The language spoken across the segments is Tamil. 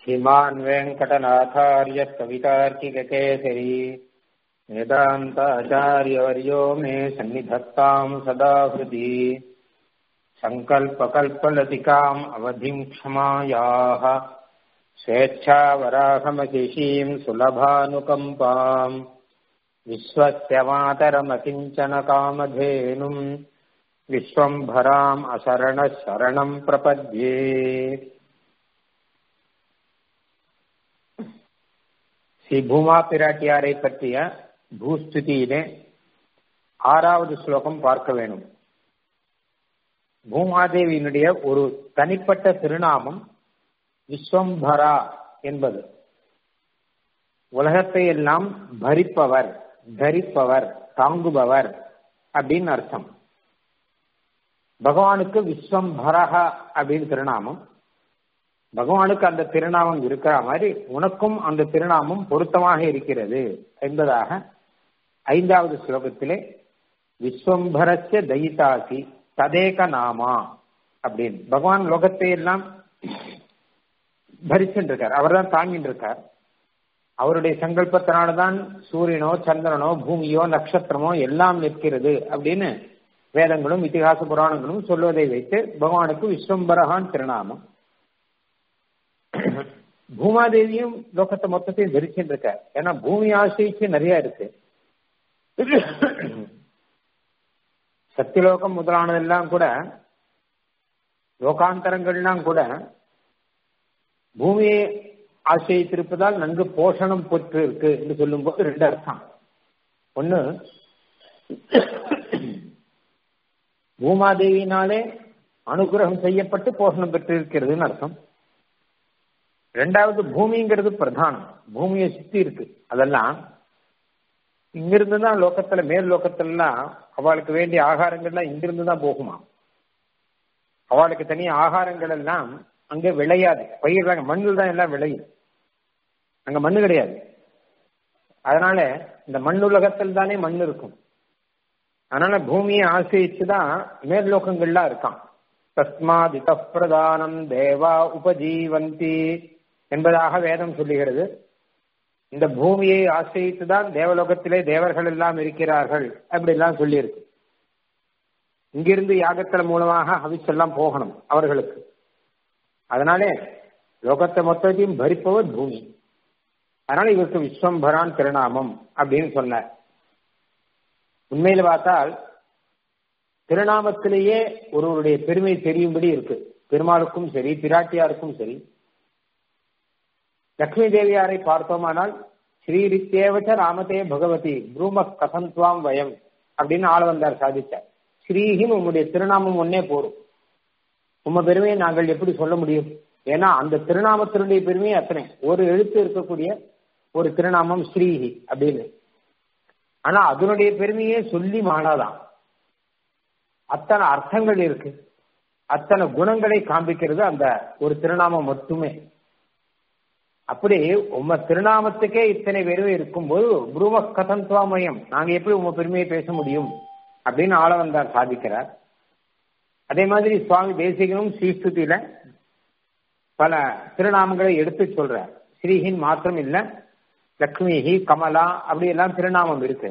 श्रीमान् वेङ्कटनाथार्य कवितार्किककेसरी वेदान्ताचार्यवर्यो मे सन्निधत्ताम् सदा हृदि सङ्कल्पकल्पलतिकाम् अवधिम् क्षमायाः स्वेच्छावराहमशिशीम् सुलभानुकम्पाम् विश्वस्य मातरमकिञ्चनकामधेनुम् विश्वम्भराम् अशरणः शरणम् प्रपद्ये ஸ்ரீ பூமா பிராட்டியாரை பற்றிய பூஸ்துதியிலே ஆறாவது ஸ்லோகம் பார்க்க வேணும் பூமாதேவியினுடைய ஒரு தனிப்பட்ட திருநாமம் விஸ்வம்பரா என்பது உலகத்தை எல்லாம் பரிப்பவர் தரிப்பவர் தாங்குபவர் அப்படின்னு அர்த்தம் பகவானுக்கு விஸ்வம்பரஹா அப்படின்னு திருநாமம் பகவானுக்கு அந்த திருநாமம் இருக்கிற மாதிரி உனக்கும் அந்த திருநாமம் பொருத்தமாக இருக்கிறது என்பதாக ஐந்தாவது ஸ்லோகத்திலே விஸ்வம்பரஸ்ய தயிதாசி ததேக நாமா அப்படின்னு பகவான் லோகத்தை எல்லாம் பரிச்சுட்டு இருக்கார் அவர் தான் தாங்கிட்டு இருக்கார் அவருடைய சங்கல்பத்தினால்தான் சூரியனோ சந்திரனோ பூமியோ நட்சத்திரமோ எல்லாம் நிற்கிறது அப்படின்னு வேதங்களும் இத்திகாச புராணங்களும் சொல்வதை வைத்து பகவானுக்கு விஸ்வம்பரகான் திருநாமம் பூமாதேவியும் லோகத்தை மொத்தத்தையும் தரிச்சுட்டு இருக்க ஏன்னா பூமி ஆசிரிச்சு நிறைய இருக்கு சத்தியலோகம் முதலானதெல்லாம் கூட லோகாந்தரங்கள்லாம் கூட பூமியை ஆசிரியத்திருப்பதால் நன்கு போஷணம் பெற்று இருக்கு என்று சொல்லும்போது ரெண்டு அர்த்தம் ஒன்னு பூமாதேவியினாலே அனுகிரகம் செய்யப்பட்டு போஷணம் பெற்று இருக்கிறதுன்னு அர்த்தம் ரெண்டாவது பூமிங்கிறது பிரதானம் பூமியை சுத்தி இருக்கு அதெல்லாம் இங்கிருந்து தான் லோக்கத்துல மேல் லோக்கத்துலலாம் அவளுக்கு வேண்டிய ஆகாரங்கள்லாம் இங்கிருந்து தான் போகுமா அவளுக்கு தனி ஆகாரங்கள் எல்லாம் அங்க விளையாது பயிர்றாங்க மண்ணில் தான் எல்லாம் விளையும் அங்க மண்ணு கிடையாது அதனால இந்த மண்ணுலகத்தில் தானே மண் இருக்கும் அதனால பூமியை ஆசிரிச்சு தான் மேல் லோகங்கள்லாம் இருக்கான் தஸ்மாதித பிரதானம் தேவா உபஜீவந்தி என்பதாக வேதம் சொல்லுகிறது இந்த பூமியை ஆசிரித்து தான் தேவலோகத்திலே தேவர்கள் எல்லாம் இருக்கிறார்கள் அப்படி எல்லாம் சொல்லியிருக்கு இங்கிருந்து யாகத்தின் மூலமாக ஹவிஸ் எல்லாம் போகணும் அவர்களுக்கு அதனாலே லோகத்தை மொத்தத்தையும் பரிப்பவர் பூமி அதனால இவருக்கு விஸ்வம்பரான் திருநாமம் அப்படின்னு சொன்னார் உண்மையில பார்த்தால் திருநாமத்திலேயே ஒருவருடைய பெருமை தெரியும்படி இருக்கு பெருமாளுக்கும் சரி பிராட்டியாருக்கும் சரி லக்ஷ்மி தேவியாரை பார்த்தோமானால் ஸ்ரீரித்தேவச்ச ராமதே பகவதி ப்ரூம கதந்த்வாம் வயம் அப்படின்னு ஆள வந்தார் சாதிச்சார் ஸ்ரீஹின் உம்முடைய திருநாமம் ஒன்னே போரும் உம்ம பெருமையை நாங்கள் எப்படி சொல்ல முடியும் ஏன்னா அந்த திருநாமத்தினுடைய பெருமையை அத்தனை ஒரு எழுத்து இருக்கக்கூடிய ஒரு திருநாமம் ஸ்ரீஹி அப்படின்னு ஆனா அதனுடைய பெருமையே சொல்லி மாறாதான் அத்தனை அர்த்தங்கள் இருக்கு அத்தனை குணங்களை காண்பிக்கிறது அந்த ஒரு திருநாமம் மட்டுமே அப்படி உம்ம திருநாமத்துக்கே இத்தனை பெருமை இருக்கும்போது புரும கதந்த்வாமயம் நாங்க எப்படி உங்க பெருமையை பேச முடியும் அப்படின்னு ஆள வந்தார் சாதிக்கிறார் அதே மாதிரி சுவாமி தேசிகனும் ஸ்ரீஸ்துதியில பல திருநாமங்களை எடுத்து சொல்றார் ஸ்ரீஹின் மாத்திரம் இல்ல லக்ஷ்மிஹி கமலா அப்படி எல்லாம் திருநாமம் இருக்கு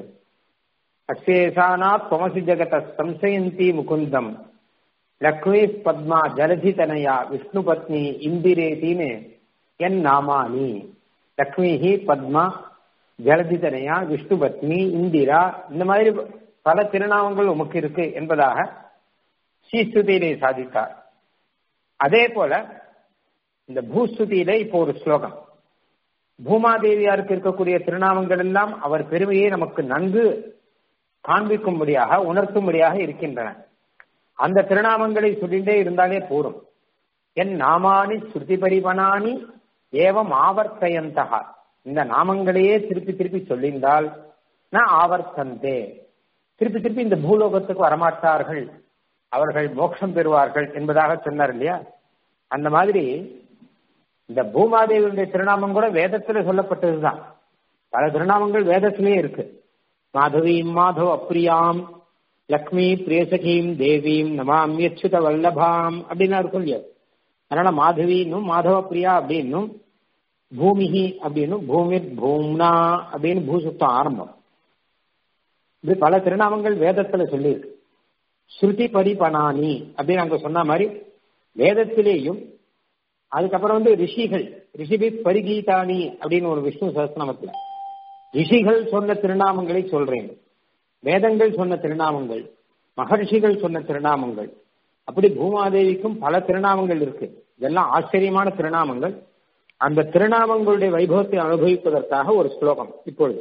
அசேஷானா துவசி ஜெகத சம்சயந்தி முகுந்தம் லக்ஷ்மி பத்மா ஜலதி தனயா விஷ்ணு பத்னி இந்திரேதின்னு என் நாமானி லக்ஷ்மிஹி பத்மா ஜலதிதனையா விஷ்ணு பத்னி இந்திரா இந்த மாதிரி பல திருநாமங்கள் உமக்கு இருக்கு என்பதாக ஸ்ரீஸ்துதியிலே சாதித்தார் அதே போல இந்த பூஸ்துதியில இப்போ ஒரு ஸ்லோகம் பூமாதேவியாருக்கு இருக்கக்கூடிய திருநாமங்கள் எல்லாம் அவர் பெருமையை நமக்கு நன்கு காண்பிக்கும்படியாக உணர்த்தும்படியாக இருக்கின்றன அந்த திருநாமங்களை சொல்லிட்டே இருந்தாலே போரும் என் நாமானி ஸ்ருதி பரிவனானி ஏவம் ஆவர்த்தயந்தகா இந்த நாமங்களையே திருப்பி திருப்பி சொல்லியிருந்தால் நான் ஆவர்த்தந்தே திருப்பி திருப்பி இந்த பூலோகத்துக்கு வரமாட்டார்கள் அவர்கள் மோட்சம் பெறுவார்கள் என்பதாக சொன்னார் இல்லையா அந்த மாதிரி இந்த பூமாதேவியுடைய திருநாமம் கூட வேதத்துல சொல்லப்பட்டதுதான் பல திருநாமங்கள் வேதத்திலேயே இருக்கு மாதவீம் மாதவ அப்பிரியாம் லக்ஷ்மி பிரியசகீம் தேவீம் நமாமியச்சுத வல்லபாம் அப்படின்னு இருக்கும் இல்லையா அதனால மாதவின்னும் மாதவ பிரியா அப்படின்னும் பூமிஹி அப்படின்னு பூமிர் பூம்னா அப்படின்னு பூசுத்தம் ஆரம்பம் இது பல திருநாமங்கள் வேதத்துல சொல்லியிருக்கு ஸ்ருதி பரிபனானி அப்படின்னு அங்க சொன்ன மாதிரி வேதத்திலேயும் அதுக்கப்புறம் வந்து ரிஷிகள் ரிஷிபி பரிகீதானி அப்படின்னு ஒரு விஷ்ணு சஹஸ்ரநாமத்துல ரிஷிகள் சொன்ன திருநாமங்களை சொல்றேன் வேதங்கள் சொன்ன திருநாமங்கள் மகர்ஷிகள் சொன்ன திருநாமங்கள் அப்படி பூமாதேவிக்கும் பல திருநாமங்கள் இருக்கு இதெல்லாம் ஆச்சரியமான திருநாமங்கள் அந்த திருநாமங்களுடைய வைபவத்தை அனுபவிப்பதற்காக ஒரு ஸ்லோகம் இப்பொழுது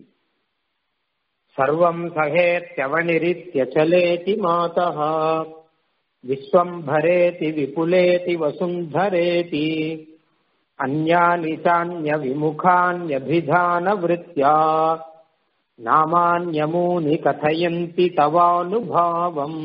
சர்வம் சகேத்யவனிரித்யச்சலேதி மாதா விஸ்வம்பரேதி விபுலேதி வசுந்தரேதி அந்யானி சான்ய விமுகான்யபிதான விருத்தியா நாமான்யமூனி கதயந்தி தவானுபாவம்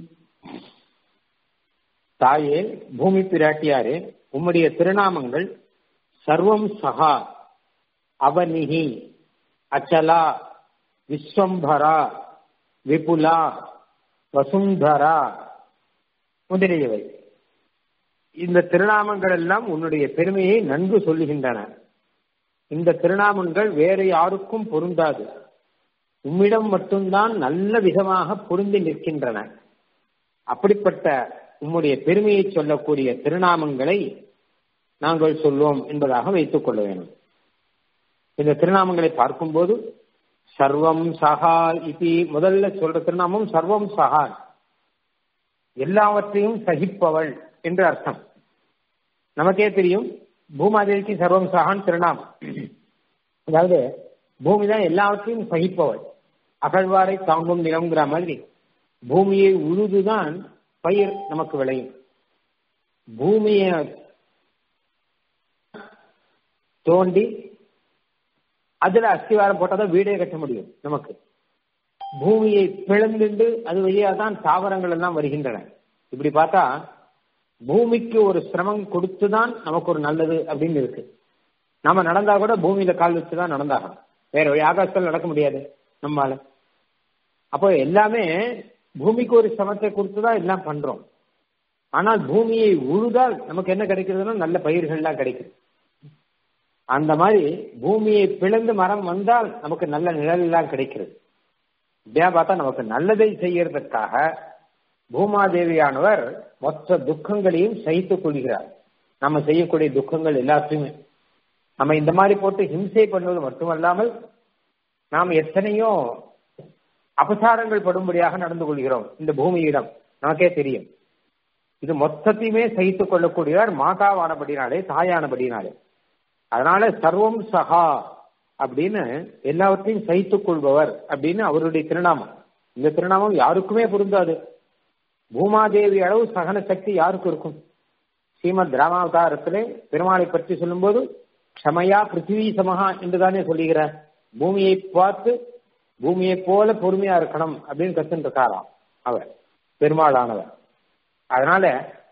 தாயே பூமி பிராட்டியாரே உம்முடைய திருநாமங்கள் சர்வம் சகா அவனிகி அச்சலா விஸ்வம்பரா விபுலா வசுந்தரா முதலியவை இந்த திருநாமங்கள் எல்லாம் உன்னுடைய பெருமையை நன்கு சொல்லுகின்றன இந்த திருநாமங்கள் வேறு யாருக்கும் பொருந்தாது உம்மிடம் மட்டும்தான் நல்ல விதமாக பொருந்தி நிற்கின்றன அப்படிப்பட்ட உம்முடைய பெருமையை சொல்லக்கூடிய திருநாமங்களை நாங்கள் சொல்வோம் என்பதாக வைத்துக் கொள்ள வேண்டும் இந்த திருநாமங்களை பார்க்கும்போது சர்வம் சஹா இது முதல்ல சொல்ற திருநாமம் சர்வம் சஹா எல்லாவற்றையும் சகிப்பவள் என்று அர்த்தம் நமக்கே தெரியும் பூமாதேவிக்கு சர்வம் சகான் திருநாமம் அதாவது பூமி தான் எல்லாவற்றையும் சகிப்பவள் அகழ்வாரை தாங்கும் நிலம்ங்கிற மாதிரி பூமியை உழுதுதான் பயிர் நமக்கு விளையும் பூமியை தோண்டி அதுல அஸ்திவாரம் போட்டாதான் வீடே கட்ட முடியும் நமக்கு பூமியை பிளந்துண்டு அது வழியா தான் தாவரங்கள் எல்லாம் வருகின்றன இப்படி பார்த்தா பூமிக்கு ஒரு சிரமம் கொடுத்துதான் நமக்கு ஒரு நல்லது அப்படின்னு இருக்கு நாம நடந்தா கூட பூமியில கால் வச்சுதான் நடந்தாகணும் வேற வழி ஆகாசத்தில் நடக்க முடியாது நம்மால அப்போ எல்லாமே பூமிக்கு ஒரு சிரமத்தை கொடுத்துதான் எல்லாம் பண்றோம் ஆனால் பூமியை உழுதால் நமக்கு என்ன கிடைக்கிறதுனா நல்ல பயிர்கள்லாம் கிடைக்குது அந்த மாதிரி பூமியை பிளந்து மரம் வந்தால் நமக்கு நல்ல நிழல் எல்லாம் கிடைக்கிறது இப்படியா பார்த்தா நமக்கு நல்லதை செய்யறதுக்காக பூமாதேவியானவர் மொத்த துக்கங்களையும் சகித்துக் கொள்கிறார் நம்ம செய்யக்கூடிய துக்கங்கள் எல்லாத்தையுமே நம்ம இந்த மாதிரி போட்டு ஹிம்சை பண்ணுவது மட்டுமல்லாமல் நாம் எத்தனையோ அபசாரங்கள் படும்படியாக நடந்து கொள்கிறோம் இந்த பூமியிடம் நமக்கே தெரியும் இது மொத்தத்தையுமே சகித்துக் கொள்ளக்கூடியவர் மாதாவானபடினாலே தாயானபடினாலே அதனால சர்வம் சகா அப்படின்னு எல்லாவற்றையும் சகித்துக் கொள்பவர் அப்படின்னு அவருடைய திருநாமம் இந்த திருநாமம் யாருக்குமே பொருந்தாது பூமாதேவி அளவு சகன சக்தி யாருக்கு இருக்கும் ஸ்ரீமத் ராமாவதாரத்திலே பெருமாளை பற்றி சொல்லும்போது க்ஷமையா பிருத்திவி சமஹா என்றுதானே சொல்லுகிறார் பூமியை பார்த்து பூமியை போல பொறுமையா இருக்கணும் அப்படின்னு கத்துன்னு இருக்காராம் அவர் பெருமாளானவர் அதனால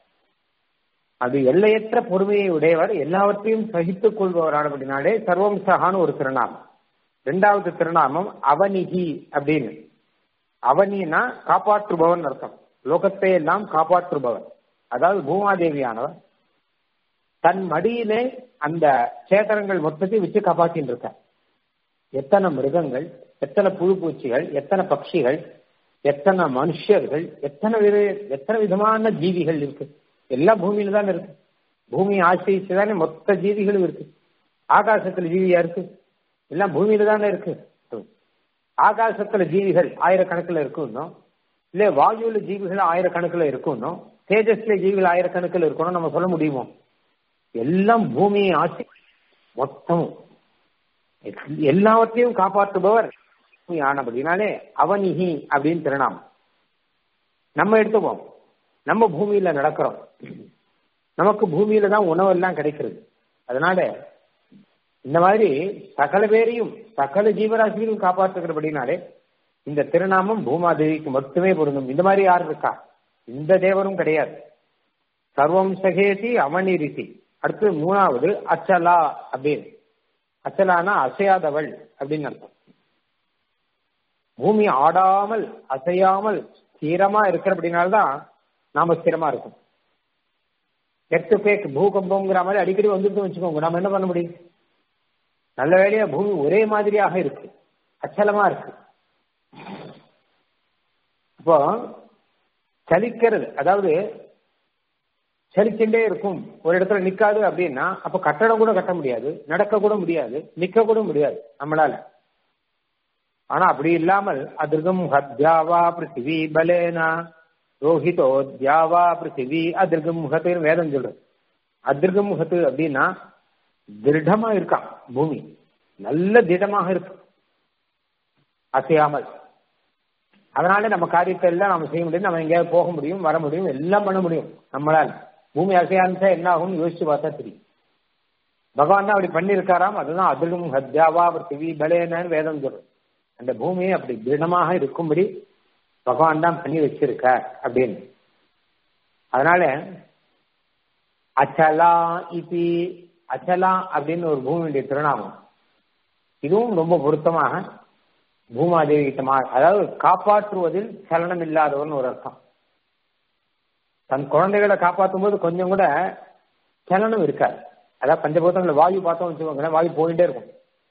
அது எல்லையற்ற பொறுமையை உடையவர் எல்லாவற்றையும் சகித்துக் கொள்பவரானபடினாலே சர்வம் சகான்னு ஒரு திருநாமம் இரண்டாவது திருநாமம் அவனிகி அப்படின்னு அவனினா காப்பாற்றுபவன் அர்த்தம் லோகத்தை எல்லாம் காப்பாற்றுபவர் அதாவது பூமாதேவியானவர் தன் மடியிலே அந்த சேதனங்கள் மொத்தத்தையும் வச்சு காப்பாற்றின்னு இருக்கார் எத்தனை மிருகங்கள் எத்தனை புழு பூச்சிகள் எத்தனை பட்சிகள் எத்தனை மனுஷர்கள் எத்தனை வித எத்தனை விதமான ஜீவிகள் இருக்கு எல்லாம் பூமியில தான் இருக்கு பூமியை ஆசிரிச்சு தானே மொத்த ஜீவிகளும் இருக்கு ஆகாசத்துல ஜீவியா இருக்கு எல்லாம் பூமியில தானே இருக்கு ஆகாசத்துல ஜீவிகள் ஆயிரக்கணக்கில் இருக்குன்னோ இல்ல வாயுல ஜீவிகள் ஆயிரக்கணக்கில் இருக்குன்னோ தேஜஸ்ல ஜீவிகள் ஆயிரக்கணக்கில் இருக்கணும் நம்ம சொல்ல முடியுமோ எல்லாம் பூமியை ஆட்சி மொத்தமும் எல்லாவற்றையும் காப்பாற்றுபவர் ஆனபடினாலே அவனிகி அப்படின்னு திருநாமம் நம்ம எடுத்துப்போம் நம்ம பூமியில நடக்கிறோம் நமக்கு பூமியில தான் உணவெல்லாம் கிடைக்கிறது அதனால இந்த மாதிரி சகல பேரையும் சகல ஜீவராசிகளையும் காப்பாற்றுகிறபடினாலே இந்த திருநாமம் பூமாதேவிக்கு மட்டுமே பொருந்தும் இந்த மாதிரி யார் இருக்கா இந்த தேவரும் கிடையாது சர்வம் சகேதி அவனிரிசி அடுத்து மூணாவது அச்சலா அப்படின்னு அச்சலானா அசையாதவள் அப்படின்னு அர்த்தம் பூமி ஆடாமல் அசையாமல் ஸ்திரமா இருக்கிறபடினால்தான் நாம ஸ்திரமா இருக்கும் எர்த்து பேக் பூகம்பம்ங்கிற மாதிரி அடிக்கடி வந்துட்டு வச்சுக்கோங்க நாம என்ன பண்ண முடியும் நல்ல வேலையா பூமி ஒரே மாதிரியாக இருக்கு அச்சலமா இருக்கு அப்போ சலிக்கிறது அதாவது சலிச்சுட்டே இருக்கும் ஒரு இடத்துல நிக்காது அப்படின்னா அப்ப கட்டடம் கூட கட்ட முடியாது நடக்க கூட முடியாது நிக்க கூட முடியாது நம்மளால ஆனா அப்படி இல்லாமல் அதிர்கம் ஹத்யாவா பிருத்திவி பலேனா ரோஹிதோ தியாவா பிருத்திவி அதிர்கம் முகத்துன்னு வேதம் சொல்றது அதிர்கம் முகத்து அப்படின்னா திருடமா இருக்கான் பூமி நல்ல திடமாக இருக்கு அசையாமல் அதனால நம்ம காரியத்தை எல்லாம் நம்ம செய்ய முடியும் நம்ம எங்கேயாவது போக முடியும் வர முடியும் எல்லாம் பண்ண முடியும் நம்மளால பூமி அசையாமிச்சா என்ன ஆகும்னு யோசிச்சு பார்த்தா தெரியும் பகவான் தான் அப்படி பண்ணியிருக்காராம் அதுதான் அதிலும் ஹத்யாவா பிருத்திவி பலேனன்னு வேதம் சொல்றது அந்த பூமியை அப்படி திடமாக இருக்கும்படி பகவான் தான் பண்ணி வச்சிருக்கார் அப்படின்னு அதனால அச்சலா இபி அச்சலா அப்படின்னு ஒரு பூமியுடைய திருநாமம் இதுவும் ரொம்ப பொருத்தமாக பூமாதேவி கிட்ட அதாவது காப்பாற்றுவதில் சலனம் இல்லாதவன் ஒரு அர்த்தம் தன் குழந்தைகளை காப்பாற்றும் போது கொஞ்சம் கூட சலனம் இருக்காது அதாவது பஞ்சபூதங்களை வாயு பார்த்தோம் வச்சுக்கோங்களேன் வாயு போயிட்டே இருக்கும்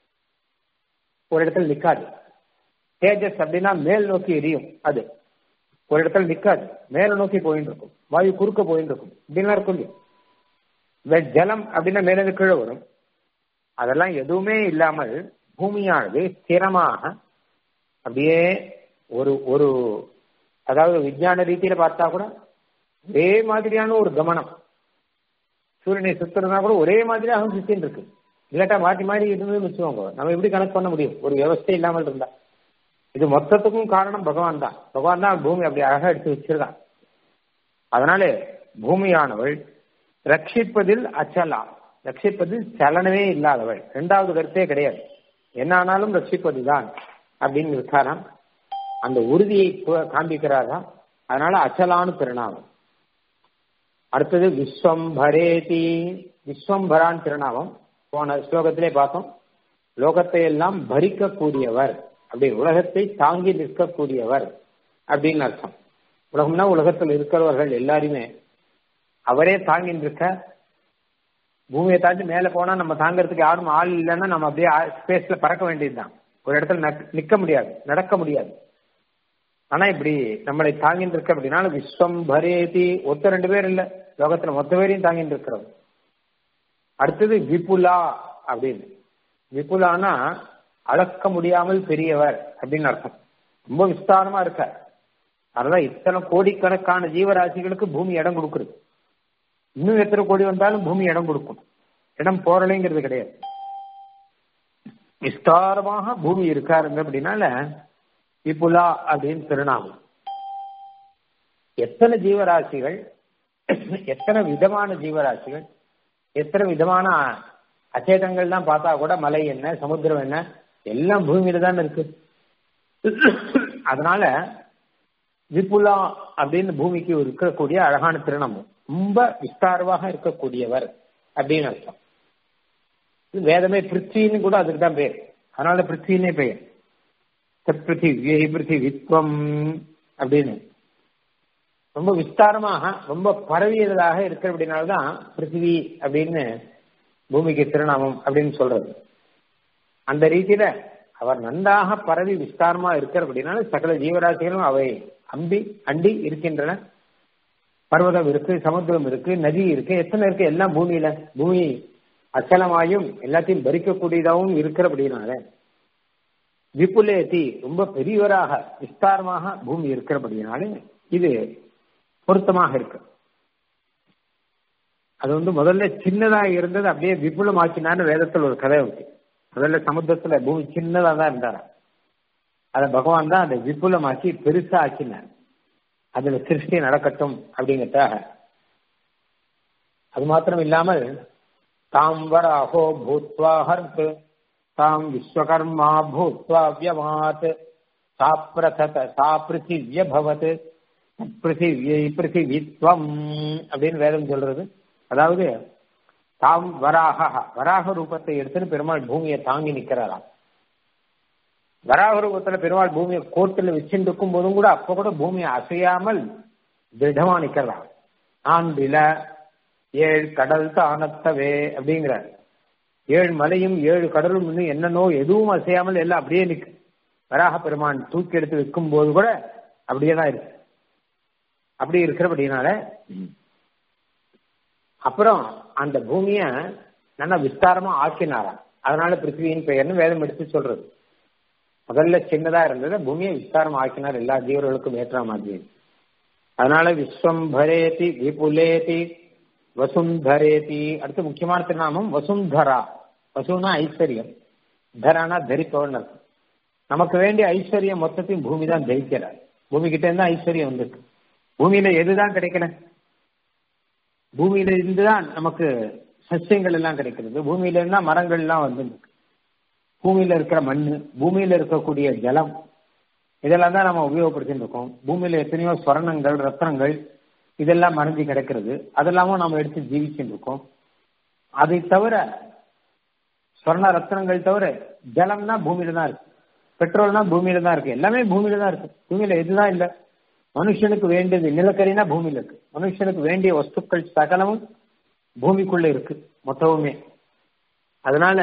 ஒரு இடத்துல நிக்காது தேஜஸ் அப்படின்னா மேல் நோக்கி எரியும் அது ஒரு இடத்துல நிக்காது மேல நோக்கி போயிட்டு இருக்கும் வாயு குறுக்க போயிட்டு இருக்கும் இப்படிலாம் இருக்கும் இல்லையா ஜலம் அப்படின்னா மேலே கீழே வரும் அதெல்லாம் எதுவுமே இல்லாமல் பூமியானது ஸ்திரமாக அப்படியே ஒரு ஒரு அதாவது விஞ்ஞான ரீதியில பார்த்தா கூட ஒரே மாதிரியான ஒரு கவனம் சூரியனை சுத்துறதுனா கூட ஒரே மாதிரியாக சுத்தின்னு இருக்கு இல்லாட்டா மாற்றி மாறி இருந்ததுன்னு வச்சுக்கோங்க நம்ம எப்படி கணக்கு பண்ண முடியும் ஒரு வியவஸ்தை இல்லாமல் இருந்தா இது மொத்தத்துக்கும் காரணம் பகவான் தான் பகவான் தான் பூமி அப்படி அழகா எடுத்து வச்சிருக்கான் அதனால பூமியானவள் ரட்சிப்பதில் அச்சலா ரட்சிப்பதில் சலனமே இல்லாதவள் இரண்டாவது கருத்தே கிடையாது என்ன ஆனாலும் ரட்சிப்பதுதான் அப்படின்னு இருக்காராம் அந்த உறுதியை காண்பிக்கிறாரா அதனால அச்சலான்னு திருநாமம் அடுத்தது விஸ்வம்பரேதி விஸ்வம்பரான் திருநாமம் போன ஸ்லோகத்திலே பார்த்தோம் லோகத்தை எல்லாம் பரிக்கக்கூடியவர் அப்படி உலகத்தை தாங்கி நிற்கக்கூடியவர் அப்படின்னு அர்த்தம் உலகம்னா உலகத்தில் இருக்கிறவர்கள் எல்லாருமே அவரே தாங்கி நிற்க பூமியை தாண்டி மேல போனா நம்ம தாங்கறதுக்கு யாரும் ஆள் இல்லைன்னா நம்ம அப்படியே ஸ்பேஸ்ல பறக்க வேண்டியதுதான் ஒரு இடத்துல நிக்க முடியாது நடக்க முடியாது ஆனா இப்படி நம்மளை தாங்கிட்டு இருக்க அப்படின்னா விஸ்வம் பரேதி ஒத்த ரெண்டு பேர் இல்ல லோகத்துல மொத்த பேரையும் தாங்கிட்டு இருக்கிறோம் அடுத்தது விபுலா அப்படின்னு விபுலானா அளக்க முடியாமல் பெரியவர் அப்படின்னு அர்த்தம் ரொம்ப விஸ்தாரமா இருக்க அதனால இத்தனை கோடிக்கணக்கான ஜீவராசிகளுக்கு பூமி இடம் கொடுக்குறது இன்னும் எத்தனை கோடி வந்தாலும் பூமி இடம் கொடுக்கும் இடம் போறலைங்கிறது கிடையாது விஸ்தாரமாக பூமி இருக்காருங்க அப்படின்னால விபுலா அப்படின்னு திருநாமம் எத்தனை ஜீவராசிகள் எத்தனை விதமான ஜீவராசிகள் எத்தனை விதமான அச்சேதங்கள்லாம் பார்த்தா கூட மலை என்ன சமுத்திரம் என்ன எல்லாம் பூமியில தான் இருக்கு அதனால விபுலா அப்படின்னு பூமிக்கு இருக்கக்கூடிய அழகான திருநாமம் ரொம்ப விஸ்தாரமாக இருக்கக்கூடியவர் அப்படின்னு அர்த்தம் வேதமே பிருத்தின்னு கூட அதுக்கு தான் பேர் அதனால பிருத்தினே பெயர் பிருத்திவியை பிருத்திவித்வம் அப்படின்னு ரொம்ப விஸ்தாரமாக ரொம்ப பரவியதாக இருக்கிற அப்படின்னால்தான் பிருத்திவி அப்படின்னு பூமிக்கு திருநாமம் அப்படின்னு சொல்றது அந்த ரீதியில அவர் நன்றாக பரவி விஸ்தாரமா இருக்கிற அப்படின்னால சகல ஜீவராசிகளும் அவை அம்பி அண்டி இருக்கின்றன பர்வதம் இருக்கு சமுத்திரம் இருக்கு நதி இருக்கு எத்தனை இருக்கு எல்லாம் பூமியில பூமி அச்சலமாயும் எல்லாத்தையும் பறிக்கக்கூடியதாகவும் இருக்கிற அப்படின்னால விபுலேதி ரொம்ப பெரியவராக விஸ்தாரமாக பூமி இருக்கிறபடினாலே இது பொருத்தமாக இருக்கு அது வந்து முதல்ல சின்னதா இருந்தது அப்படியே விபுலமாக்கினான்னு வேதத்தில் ஒரு கதை இருக்கு முதல்ல சமுத்திரத்துல பூமி சின்னதா தான் இருந்தாரா அதை பகவான் தான் அதை விபுலமாக்கி பெருசா ஆக்கினார் அதுல சிருஷ்டி நடக்கட்டும் அப்படிங்கிறதாக அது மாத்திரம் இல்லாமல் தாம் வராகோ பூத்வா ஹர்த் தாம் விஸ்வகர்மா பூத்வா வியமாத் சா பிரசத சா பிருத்திவிய பவத் பிருத்திவியை பிருத்திவித்வம் அப்படின்னு வேதம் சொல்றது அதாவது தாம் வராக வராக ரூபத்தை எடுத்துன்னு பெருமாள் பூமியை தாங்கி நிக்கிறாராம் வராக ரூபத்துல பெருமாள் பூமியை கோர்ட்டுல வச்சுட்டு இருக்கும் போதும் கூட அப்ப கூட பூமியை அசையாமல் திடமா நிக்கிறான் ஆண்டில ஏழ் கடல் தானத்தவே அப்படிங்கிறார் ஏழு மலையும் ஏழு கடலும் இன்னும் என்னன்னோ எதுவும் அசையாமல் எல்லாம் அப்படியே நிற்கு வராக பெருமான் தூக்கி எடுத்து வைக்கும் போது கூட அப்படியே தான் இருக்கு அப்படி இருக்கிறபடினால அப்புறம் அந்த பூமிய நல்லா விஸ்தாரமா ஆக்கினாராம் அதனால பிருத்திவியின் பெயர்னு வேதம் எடுத்து சொல்றது முதல்ல சின்னதா இருந்தது பூமியை விஸ்தாரம் ஆக்கினார் எல்லா ஜீவர்களுக்கும் ஏற்ற மாதிரி அதனால விஸ்வம் பரேதி விபுலேதி வசுந்தரேதி அடுத்து முக்கியமான திருநாமம் வசுந்தரா வசுனா ஐஸ்வர்யம் தரானா தரிப்பவன் அர்த்தம் நமக்கு வேண்டிய ஐஸ்வர்யம் மொத்தத்தையும் பூமி தான் தரிக்கிறார் பூமி கிட்ட இருந்தா ஐஸ்வர்யம் வந்திருக்கு பூமியில எதுதான் கிடைக்கல பூமியில இருந்துதான் நமக்கு சஸ்யங்கள் எல்லாம் கிடைக்கிறது பூமியில இருந்தா மரங்கள் எல்லாம் வந்து பூமியில இருக்கிற மண் பூமியில இருக்கக்கூடிய ஜலம் இதெல்லாம் தான் நம்ம உபயோகப்படுத்திட்டு இருக்கோம் பூமியில எத்தனையோ ஸ்வர்ணங்கள் ரத்னங்கள் இதெல்லாம் மறைஞ்சு கிடக்கிறது அதெல்லாமும் நம்ம எடுத்து ஜீவிச்சுட்டு இருக்கோம் அதை தவிர ஸ்வர்ண ரத்னங்கள் தவிர ஜலம்னா பூமியில தான் இருக்கு பெட்ரோல்னா பூமியில தான் இருக்கு எல்லாமே பூமியில தான் இருக்கு பூமியில எதுதான் இல்லை மனுஷனுக்கு வேண்டியது நிலக்கரினா பூமியில இருக்கு மனுஷனுக்கு வேண்டிய வஸ்துக்கள் சகலமும் பூமிக்குள்ள இருக்கு மொத்தமுமே அதனால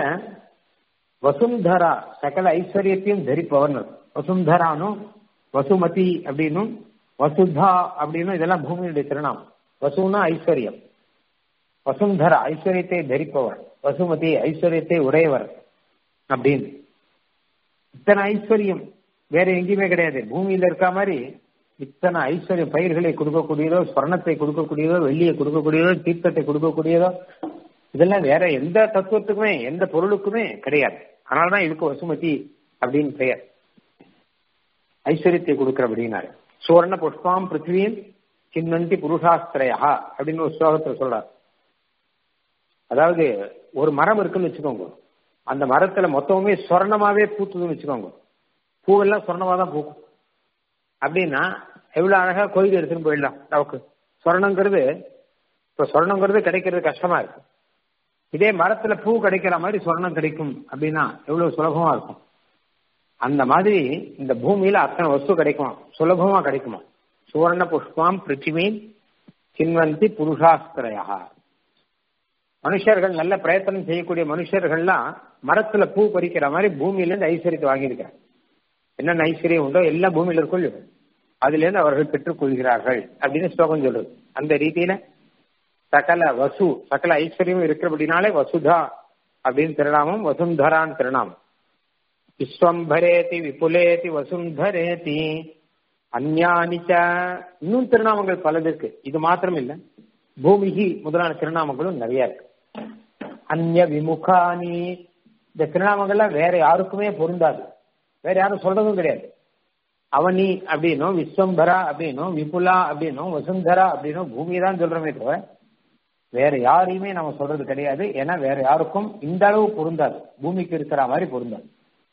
வசுந்தரா சகல ஐஸ்வர்யத்தையும் தரிப்பவன் வசுந்தரானும் வசுமதி அப்படின்னும் வசுதா அப்படின்னும் இதெல்லாம் பூமியுடைய திருநாமம் வசுனா ஐஸ்வர்யம் வசுந்தரா ஐஸ்வர்யத்தை தரிப்பவர் வசுமதி ஐஸ்வர்யத்தை உடையவர் அப்படின்னு இத்தனை ஐஸ்வர்யம் வேற எங்கேயுமே கிடையாது பூமியில இருக்க மாதிரி இத்தனை ஐஸ்வர்யம் பயிர்களை கொடுக்கக்கூடியதோ ஸ்வர்ணத்தை கொடுக்கக்கூடியதோ வெள்ளியை கொடுக்கக்கூடியதோ தீர்த்தத்தை கொடுக்கக்கூடியதோ இதெல்லாம் வேற எந்த தத்துவத்துக்குமே எந்த பொருளுக்குமே கிடையாது அதனாலதான் இதுக்கு வசுமதி அப்படின்னு பெயர் ஐஸ்வர்யத்தை கொடுக்கிற அப்படின்னாரு சுவர்ண புஷ்பாம் பிருத்திவியின் சின்னந்தி புருஷாஸ்திரையா அப்படின்னு ஒரு ஸ்லோகத்தை சொல்றார் அதாவது ஒரு மரம் இருக்குன்னு வச்சுக்கோங்க அந்த மரத்துல மொத்தமுமே சொர்ணமாவே பூத்துதுன்னு வச்சுக்கோங்க பூவெல்லாம் சொர்ணமா தான் பூக்கும் அப்படின்னா எவ்வளவு அழகா கோயில் எடுத்துன்னு போயிடலாம் நமக்கு சொர்ணங்கிறது இப்ப சொர்ணங்கிறது கிடைக்கிறது கஷ்டமா இருக்கு இதே மரத்துல பூ கிடைக்கிற மாதிரி சொர்ணம் கிடைக்கும் அப்படின்னா எவ்வளவு சுலபமா இருக்கும் அந்த மாதிரி இந்த பூமியில அத்தனை வஸ்து கிடைக்குமா சுலபமா கிடைக்குமா சுவர்ண புஷ்பம் பிருத்திவி சின்வந்தி புருஷாஸ்திரையா மனுஷர்கள் நல்ல பிரயத்தனம் செய்யக்கூடிய மனுஷர்கள்லாம் மரத்துல பூ பறிக்கிற மாதிரி பூமியில இருந்து ஐஸ்வர்யத்தை வாங்கியிருக்கிறாங்க என்னென்ன ஐஸ்வர்யம் உண்டோ எல்லாம் பூமியில இருக்கும் அதுல இருந்து அவர்கள் பெற்றுக் கொள்கிறார்கள் அப்படின்னு ஸ்லோகம் சொல்றது அந்த ரீதியில சகல வசு சகல ஐஸ்வர்யம் இருக்கிறபடினாலே வசுதா அப்படின்னு திருநாமம் வசுந்தரான் திருநாமம் விஸ்வம்பரேதி விபுலேதி வசுந்தரேதி அந்யானிச்ச இன்னும் திருநாமங்கள் பலது இருக்கு இது மாத்திரம் இல்ல பூமிகி முதலான திருநாமங்களும் நிறைய இருக்கு அந்நிய விமுகானி இந்த திருநாமங்கள்லாம் வேற யாருக்குமே பொருந்தாது வேற யாரும் சொல்றதும் கிடையாது அவனி அப்படின்னும் விஸ்வம்பரா அப்படின்னும் விபுலா அப்படின்னும் வசுந்தரா அப்படின்னும் பூமியை தான் சொல்றோமே தவிர வேற யாரையுமே நம்ம சொல்றது கிடையாது ஏன்னா வேற யாருக்கும் இந்த அளவு பொருந்தாது பூமிக்கு இருக்கிற மாதிரி பொருந்தாது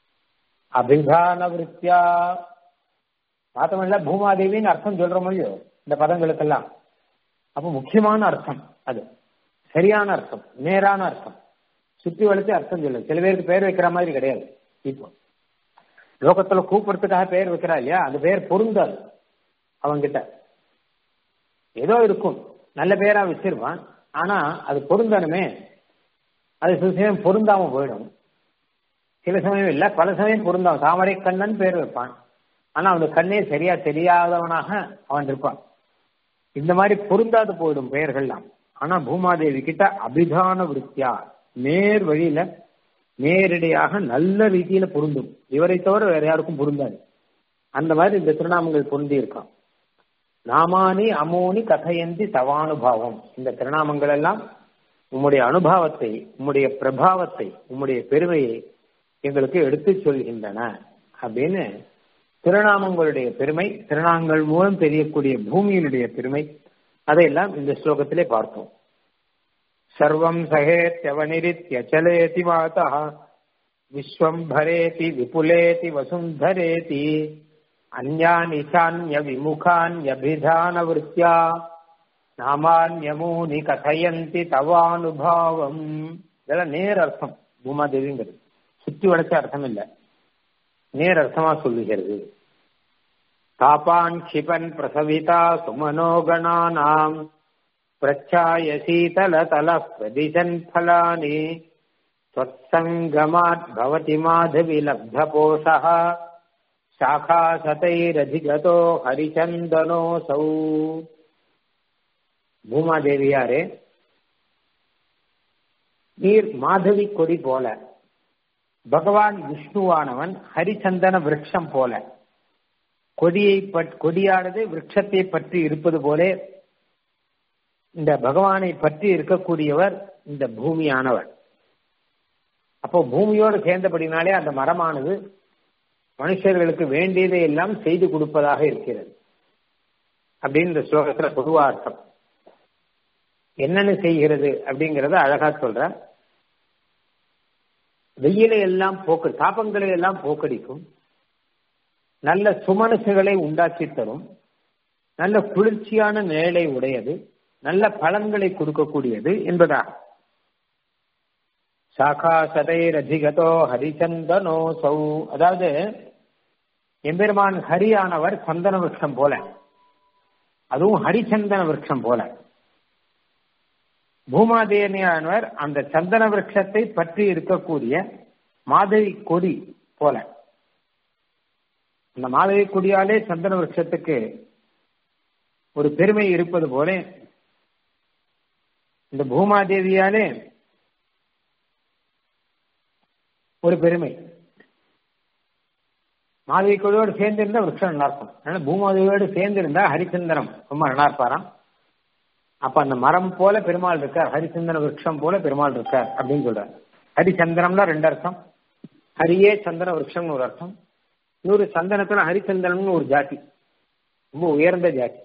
அபிதான விருத்தியா பார்த்தோம்ல பூமாதேவின்னு அர்த்தம் சொல்ற மொழியோ இந்த பதங்களுக்கெல்லாம் அப்ப முக்கியமான அர்த்தம் அது சரியான அர்த்தம் நேரான அர்த்தம் சுத்தி வளைச்சு அர்த்தம் சொல்லு சில பேருக்கு பேர் வைக்கிற மாதிரி கிடையாது இப்போ லோகத்துல கூப்பிடுறதுக்காக பேர் வைக்கிறா இல்லையா அந்த பேர் பொருந்தாது அவங்கிட்ட ஏதோ இருக்கும் நல்ல பேரா வச்சிருவான் ஆனா அது பொருந்தணுமே அது சில சமயம் பொருந்தாம போயிடும் சில சமயம் இல்ல பல சமயம் பொருந்தாம் தாமரை கண்ணன் பேர் வைப்பான் ஆனா அவனுக்கு கண்ணே சரியா தெரியாதவனாக அவன் இருப்பான் இந்த மாதிரி பொருந்தாது போயிடும் பெயர்கள்லாம் ஆனா பூமாதேவி கிட்ட அபிதான விருத்தியா நேர் வழியில நேரடியாக நல்ல ரீதியில பொருந்தும் இவரை தவிர வேற யாருக்கும் பொருந்தாது அந்த மாதிரி இந்த திருநாமங்கள் பொருந்தி இருக்கான் நாமானி அமோனி கதையந்தி தவானுபாவம் இந்த திருநாமங்கள் எல்லாம் உம்முடைய அனுபவத்தை உம்முடைய பிரபாவத்தை உம்முடைய பெருமையை எங்களுக்கு எடுத்து சொல்கின்றன அப்படின்னு திருநாமங்களுடைய பெருமை திருநாமங்கள் மூலம் தெரியக்கூடிய பூமியினுடைய பெருமை அதையெல்லாம் இந்த ஸ்லோகத்திலே பார்த்தோம் சர்வம் சகேத்யவனிரித்யச்சலேதி மாதா விஸ்வம் பரேதி விபுலேதி வசுந்தரேதி அந்யானி சான்ய விமுகான்யபிதான விருத்தியா நாமான்யமூனி கதையந்தி தவானுபாவம் இதெல்லாம் நேர் அர்த்தம் பூமாதேவிங்கிறது சுத்தி வளைச்ச அர்த்தம் இல்ல நேர் அர்த்தமா சொல்லுகிறது தாபான் க்ஷிபன் பிரசவிதா சுமனோகணானாம் பிரச்சாய சீதல தல பிரதிசன் பலானி त्वत्सङ्गमात् भवति माधविलब्धपोषः शाखासतैरधिगतो हरिचन्दनोऽसौ பூமாதேவியாரே நீர் மாதவி கொடி போல பகவான் விஷ்ணுவானவன் ஹரிச்சந்தன விரக்ஷம் போல கொடியை கொடியானது விரக்ஷத்தை பற்றி இருப்பது போலே இந்த பகவானை பற்றி இருக்கக்கூடியவர் இந்த பூமியானவர் அப்போ பூமியோடு சேர்ந்தபடினாலே அந்த மரமானது மனுஷர்களுக்கு வேண்டியதை எல்லாம் செய்து கொடுப்பதாக இருக்கிறது அப்படின்னு இந்த ஸ்லோகத்துல பொதுவா அர்த்தம் என்னென்ன செய்கிறது அப்படிங்கறத அழகா சொல்ற வெயிலை எல்லாம் போக்கு தாபங்களை எல்லாம் போக்கடிக்கும் நல்ல சுமனசுகளை உண்டாக்கி தரும் நல்ல குளிர்ச்சியான நிழலை உடையது நல்ல பலன்களை கொடுக்கக்கூடியது என்பதாக சாகா சதைர் அதிகதோ ஹரிச்சந்தனோ சௌ அதாவது எம்பெருமான் ஹரியானவர் சந்தன விருட்சம் போல அதுவும் ஹரிச்சந்தன விருட்சம் போல பூமாதேனியானவர் அந்த சந்தன விருட்சத்தை பற்றி இருக்கக்கூடிய மாதவி கொடி போல அந்த மாதவி கொடியாலே சந்தன விருட்சத்துக்கு ஒரு பெருமை இருப்பது போல இந்த பூமாதேவியாலே ஒரு பெருமை மாதவி கொடியோடு சேர்ந்து இருந்தா விருட்சம் நல்லா இருக்கும் அதனால பூமாதேவியோடு சேர்ந்து இருந்தா ஹரிச்சந்திரம் ரொம்ப நல்லா இருப்பாராம் அப்ப அந்த மரம் போல பெருமாள் இருக்கார் ஹரிச்சந்திர விருட்சம் போல பெருமாள் இருக்கார் அப்படின்னு சொல்றாரு ஹரிச்சந்திரம்னா ரெண்டு அர்த்தம் ஹரியே சந்திர விருட்சம்னு ஒரு அர்த்தம் இன்னொரு சந்தனத்துல ஹரிச்சந்திரம்னு ஒரு ஜாதி ரொம்ப உயர்ந்த ஜாதி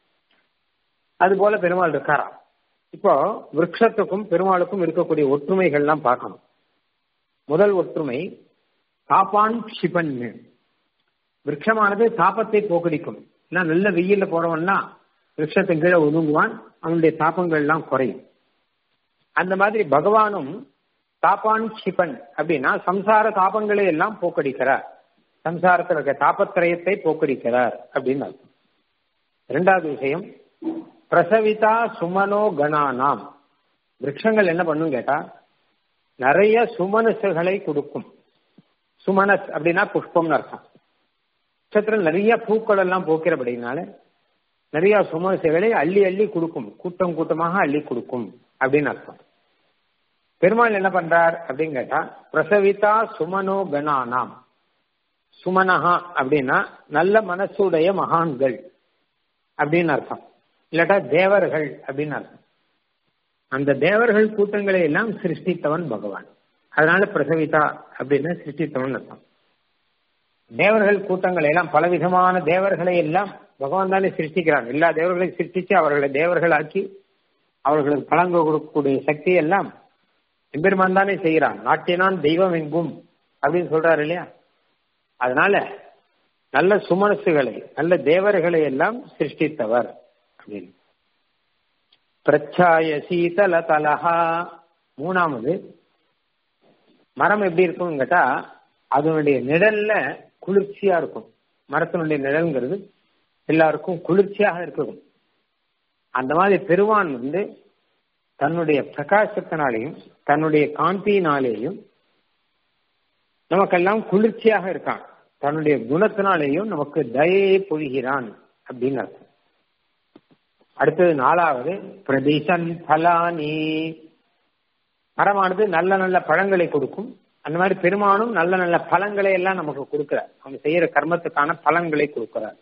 அது போல பெருமாள் இருக்காராம் இப்போ விரக்ஷத்துக்கும் பெருமாளுக்கும் இருக்கக்கூடிய ஒற்றுமைகள்லாம் பார்க்கணும் முதல் ஒற்றுமை தாப்பான் ஷிபன் விரக்ஷமானது தாப்பத்தை போக்கடிக்கும் ஏன்னா நல்ல வெயில்ல போறவன்னா விரக்ஷத்தின் கீழே ஒதுங்குவான் அவனுடைய தாப்பங்கள் எல்லாம் குறையும் அந்த மாதிரி பகவானும் தாப்பான் ஷிபன் அப்படின்னா சம்சார தாபங்களை எல்லாம் போக்கடிக்கிறார் சம்சாரத்தில் இருக்க தாபத்திரயத்தை போக்கடிக்கிறார் அப்படின்னு அர்த்தம் இரண்டாவது விஷயம் பிரசவிதா சுமனோ கணானாம் விரக்ஷங்கள் என்ன பண்ணும் கேட்டா நிறைய சுமனசுகளை கொடுக்கும் சுமனஸ் அப்படின்னா புஷ்பம்னு அர்த்தம் நட்சத்திரம் நிறைய பூக்கள் எல்லாம் போக்கிறபடினால நிறைய சுமனசுகளை அள்ளி அள்ளி கொடுக்கும் கூட்டம் கூட்டமாக அள்ளி கொடுக்கும் அப்படின்னு அர்த்தம் பெருமாள் என்ன பண்றார் அப்படின்னு கேட்டா பிரசவிதா சுமனோ கணானாம் சுமனஹா அப்படின்னா நல்ல மனசுடைய மகான்கள் அப்படின்னு அர்த்தம் இல்லாட்டா தேவர்கள் அப்படின்னு அர்த்தம் அந்த தேவர்கள் கூட்டங்களை எல்லாம் சிருஷ்டித்தவன் பகவான் அதனால பிரசவிதா அப்படின்னு சிருஷ்டித்தவன் அர்த்தம் தேவர்கள் கூட்டங்களை எல்லாம் பலவிதமான தேவர்களை எல்லாம் பகவான் தானே சிருஷ்டிக்கிறான் எல்லா தேவர்களையும் சிருஷ்டிச்சு அவர்களை தேவர்கள் ஆக்கி அவர்களுக்கு பலங்க கொடுக்கக்கூடிய சக்தி எல்லாம் எம்பெருமான் தானே செய்கிறான் நாட்டினான் தெய்வம் எங்கும் அப்படின்னு சொல்றாரு இல்லையா அதனால நல்ல சுமனசுகளை நல்ல தேவர்களை எல்லாம் சிருஷ்டித்தவர் அப்படின்னு பிரச்சாய சீதல தலஹா மூணாவது மரம் எப்படி இருக்கும் கேட்டா அதனுடைய நிழல்ல குளிர்ச்சியா இருக்கும் மரத்தினுடைய நிழல்ங்கிறது எல்லாருக்கும் குளிர்ச்சியாக இருக்கும் அந்த மாதிரி பெருவான் வந்து தன்னுடைய பிரகாசத்தினாலேயும் தன்னுடைய காந்தியினாலேயும் நமக்கெல்லாம் குளிர்ச்சியாக இருக்கான் தன்னுடைய குணத்தினாலேயும் நமக்கு தயையை பொழிகிறான் அப்படின்னு அர்த்தம் அடுத்தது நாலாவது பிரதிசன் பலானி மரமானது நல்ல நல்ல பழங்களை கொடுக்கும் அந்த மாதிரி பெருமானும் நல்ல நல்ல பழங்களை எல்லாம் நமக்கு கொடுக்கிறார் அவங்க செய்யற கர்மத்துக்கான பலன்களை கொடுக்கிறார்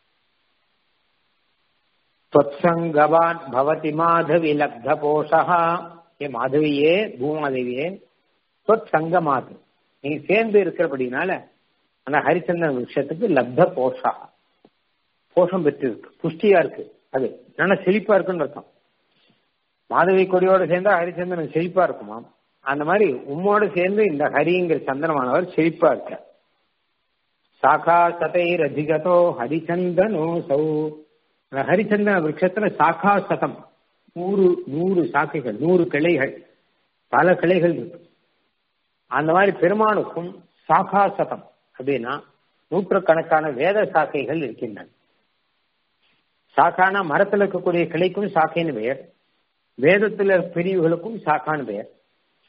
त्वत्सङ्गवान् भवति माधवी लब्धपोषः ஏ மாதவியே பூமாதேவியே தொற்சங்கமாது நீ சேர்ந்து இருக்கிறபடினால அந்த ஹரிச்சந்திரன் விஷயத்துக்கு லப்த போஷா போஷம் பெற்று இருக்கு புஷ்டியா இருக்கு அது நல்ல செழிப்பா இருக்குன்னு அர்த்தம் மாதவி கொடியோட சேர்ந்தா ஹரிச்சந்திரன் செழிப்பா இருக்குமா அந்த மாதிரி உம்மோடு சேர்ந்து இந்த ஹரிங்கிற சந்திரமானவர் செழிப்பா இருக்க சாகா சதைர் அதிகதோ ஹரிச்சந்தனோ சௌ ஹரிச்சந்திர விரக்ஷத்துல சாகா சதம் நூறு நூறு சாக்கைகள் நூறு கிளைகள் பல கிளைகள் இருக்கு அந்த மாதிரி பெருமானுக்கும் சாகா சதம் அப்படின்னா நூற்றுக்கணக்கான வேத சாக்கைகள் இருக்கின்றன சாக்கானா மரத்தில் இருக்கக்கூடிய கிளைக்கும் சாக்கைன்னு பெயர் வேதத்துல பிரிவுகளுக்கும் சாக்கான்னு பெயர்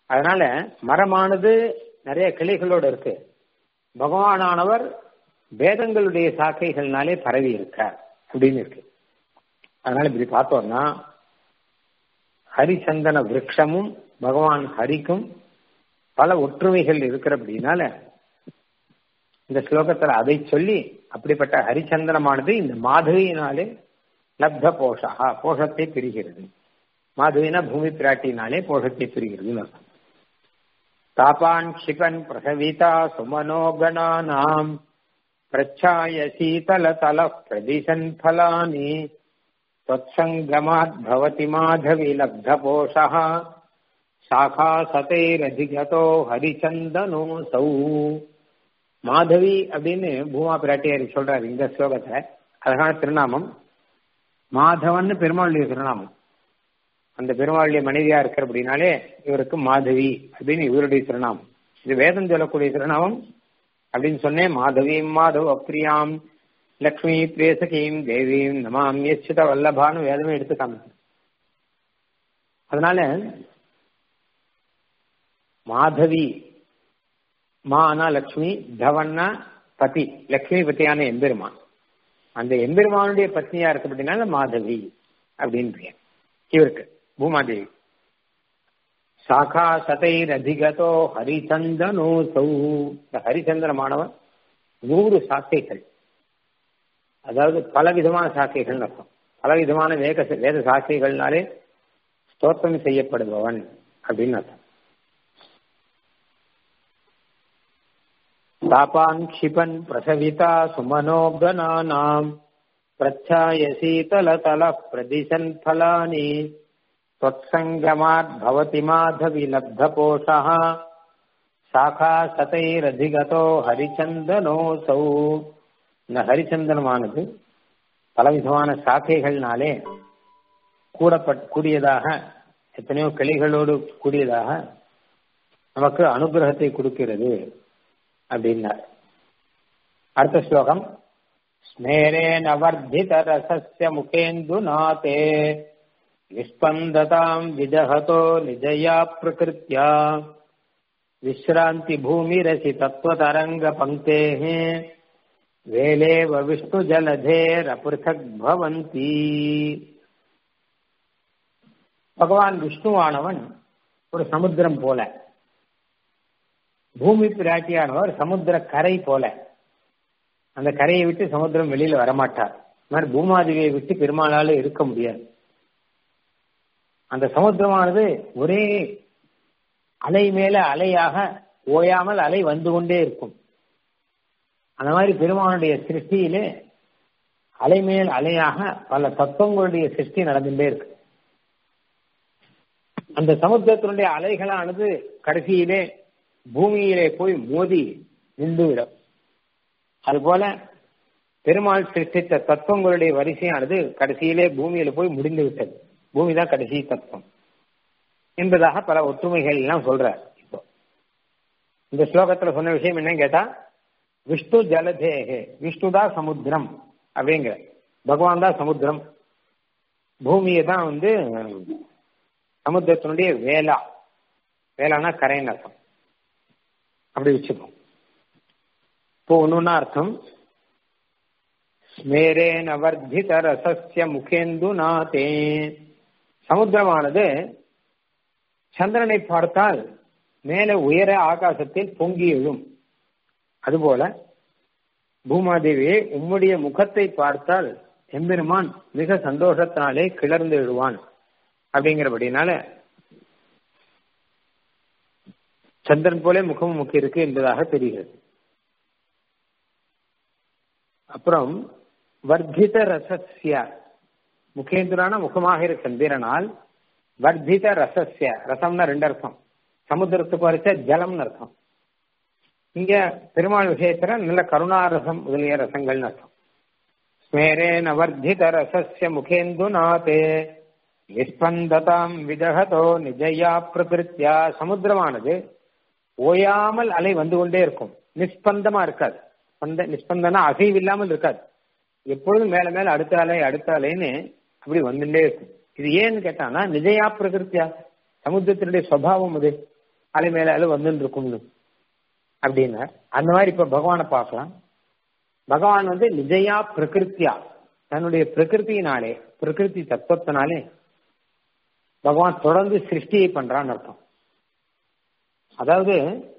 அதனால மரமானது நிறைய கிளைகளோட இருக்கு பகவானானவர் வேதங்களுடைய சாக்கைகள்னாலே பரவி இருக்கார் அப்படின்னு இருக்கு அதனால இப்படி பார்த்தோம்னா ஹரிசந்தன விரக்ஷமும் பகவான் ஹரிக்கும் பல ஒற்றுமைகள் இருக்கிறபடினால இந்த ஸ்லோகத்துல அதை சொல்லி அப்படிப்பட்ட ஹரிச்சந்திரமானது இந்த மாதவியினாலே லப்த போஷா போஷத்தை பிரிகிறது மாதவினா பூமி பிராட்டினாலே போஷத்தை பிரிகிறது தாபான் க்ஷிபன் பிரசவிதா சுமனோகணானாம் பிரச்சாய சீதல தல பிரதிசன் ஃபலானி त्वत्सङ्गमात् भवति माधवि लब्धपोषः शाखा சதைரதிகதோ ஹரிச்சந்தனோசௌ மாதவி அப்படின்னு பூமா பிராட்டியார் சொல்றாரு இந்த ஸ்லோகத்துல அழகான திருநாமம் மாதவன் பெருமாளுடைய திருநாமம் அந்த பெருமாளுடைய மனைவியா இருக்கிற அப்படின்னாலே இவருக்கு மாதவி அப்படின்னு இவருடைய திருநாமம் இது வேதம் சொல்லக்கூடிய திருநாமம் அப்படின்னு சொன்னேன் மாதவியும் மாதவ அப்பிரியாம் லக்ஷ்மி பிரேசகீம் தேவியும் நமாம் யச்சித வல்லபான்னு வேதமே எடுத்து காமிச்சு அதனால மாதவி மானா லக்ஷ்மி தவன்னா பதி லக்ஷ்மி பத்தியான எம்பெருமான் அந்த எம்பெருமானுடைய பத்னியா இருக்கு அப்படின்னால மாதவி அப்படின்னு பெயர் இவருக்கு பூமாதேவி சாகா சதைர் அதிகதோ ஹரிச்சந்தனோ சௌ இந்த ஹரிச்சந்திரமானவன் நூறு சாக்கைகள் அதாவது பல விதமான சாக்கைகள் அர்த்தம் பல விதமான வேக வேத சாக்கைகள்னாலே ஸ்தோத்திரம் செய்யப்படுபவன் அப்படின்னு அர்த்தம் தாபான் க்ஷிபன் பிரசவிதா சுமனோகனானாம் பிரச்சாய சீதல தல பிரதிசன் ஃபலானி त्वत्सङ्गमात् भवति माधवि लब्धपोषः शाखा சதைரதிகதோ ஹரிச்சந்தனோசௌ இந்த ஹரிச்சந்தனமானது பலவிதமான சாக்கைகள்னாலே கூடப்பட் கூடியதாக எத்தனையோ கிளைகளோடு கூடியதாக நமக்கு அனுகிரகத்தை கொடுக்கிறது அப்படின்னார் அடுத்த ஸ்லோகம் ஸ்மேரேன வர்த்தித ரசஸ்ய முகேந்து நாதே निष्पन्दताम् विदहतो निजया प्रकृत्या विश्रान्तिभूमिरसि तत्त्वतरङ्गपङ्क्तेः वेलेव विष्णुजलधेरपृथक् भवन्ति பகவான் விஷ்ணுவானவன் ஒரு சமுத்திரம் போல பூமி பிராட்டியானவர் சமுத்திர கரை போல அந்த கரையை விட்டு சமுத்திரம் வெளியில வரமாட்டார் இந்த மாதிரி பூமாதேவியை விட்டு பெருமாளால இருக்க முடியாது அந்த சமுத்திரமானது ஒரே அலை மேல அலையாக ஓயாமல் அலை வந்து கொண்டே இருக்கும் அந்த மாதிரி பெருமானுடைய சிருஷ்டியிலே அலை மேல் அலையாக பல தத்துவங்களுடைய சிருஷ்டி நடந்துட்டே இருக்கு அந்த சமுத்திரத்தினுடைய அலைகளானது கடைசியிலே பூமியிலே போய் மோதி நின்றுவிடும் அதுபோல பெருமாள் சிருஷ்டித்த தத்துவங்களுடைய வரிசையானது கடைசியிலே பூமியில போய் முடிந்து விட்டது பூமி தான் கடைசி தத்துவம் என்பதாக பல ஒற்றுமைகள் எல்லாம் சொல்றார் இப்போ இந்த ஸ்லோகத்துல சொன்ன விஷயம் என்னன்னு கேட்டா விஷ்ணு ஜலதேகே விஷ்ணு தான் சமுத்திரம் அப்படிங்கிற பகவான் தான் சமுத்திரம் பூமியை தான் வந்து சமுத்திரத்தினுடைய வேலா வேளானா கரைன்னு அர்த்தம் அப்படி வச்சுக்கோம் இப்போ ஒண்ணுன்னா அர்த்தம் ஸ்மேரேன வர்த்தித ரசஸ்ய முகேந்து நாதே சமுத்திரமானது சந்திரனை பார்த்தால் மேலே உயர ஆகாசத்தில் பொங்கி எழும் அதுபோல பூமாதேவியை உம்முடைய முகத்தை பார்த்தால் எம்பெருமான் மிக சந்தோஷத்தினாலே கிளர்ந்து எழுவான் அப்படிங்கிறபடினால சந்திரன் போல முகம் முக்கி இருக்கு என்பதாக தெரிகிறது அப்புறம் வர்த்தித ரசஸ்ய முகேந்திரான முகமாக இருக்க சந்திரனால் வர்த்தித ரசஸ்ய ரசம்னா ரெண்டு அர்த்தம் சமுத்திரத்துக்கு வரைச்ச ஜலம்னு அர்த்தம் இங்க பெருமாள் விஷயத்துல நல்ல கருணாரசம் முதலிய ரசங்கள்னு அர்த்தம் ஸ்மேரேன வர்த்தித ரசஸ்ய முகேந்து நாதே நிஸ்பந்ததாம் விதகதோ நிஜயா பிரகிருத்தியா சமுத்திரமானது ஓயாமல் அலை வந்து கொண்டே இருக்கும் நிஸ்பந்தமா இருக்காது ஸ்பந்த நிஸ்பந்தனா அசைவில்லாமல் இருக்காது எப்பொழுதும் மேல மேல அடுத்த அலை அடுத்த அலைன்னு அப்படி வந்துட்டே இருக்கும் இது ஏன்னு கேட்டானா நிஜயா பிரகிருத்தியா சமுத்திரத்தினுடைய சுவாவம் அது அலை மேல அலை வந்துட்டு இருக்கும்னு அப்படின்னார் அந்த மாதிரி இப்ப பகவானை பார்க்கலாம் பகவான் வந்து நிஜயா பிரகிருத்தியா தன்னுடைய பிரகிருத்தினாலே பிரகிருதி தத்துவத்தினாலே பகவான் தொடர்ந்து சிருஷ்டியை பண்றான்னு அர்த்தம் அதாவது